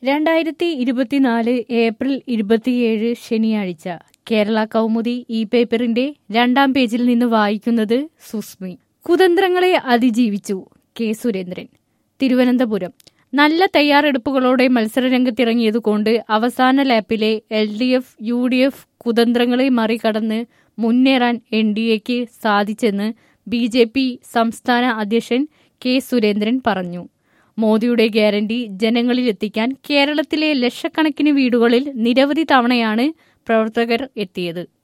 രണ്ടായിരത്തി ഇരുപത്തിനാല് ഏപ്രിൽ ഇരുപത്തിയേഴ് ശനിയാഴ്ച കേരള കൗമുദി ഈ പേപ്പറിന്റെ രണ്ടാം പേജിൽ നിന്ന് വായിക്കുന്നത് സുസ്മി കുതന്ത്രങ്ങളെ അതിജീവിച്ചു കെ സുരേന്ദ്രൻ തിരുവനന്തപുരം നല്ല തയ്യാറെടുപ്പുകളോടെ മത്സരരംഗത്തിറങ്ങിയതുകൊണ്ട് അവസാന ലാപ്പിലെ L D F U D F കുതന്ത്രങ്ങളെ മറികടന്ന് മുന്നേറാൻ എൻ ഡി എക്ക് സാധിച്ചെന്ന് ബി ജെ പി സംസ്ഥാന അധ്യക്ഷൻ കെ സുരേന്ദ്രൻ പറഞ്ഞു മോദിയുടെ ഗ്യാരണ്ടി ജനങ്ങളിലെത്തിക്കാൻ കേരളത്തിലെ ലക്ഷക്കണക്കിന് വീടുകളിൽ നിരവധി തവണയാണ് പ്രവർത്തകർ എത്തിയത്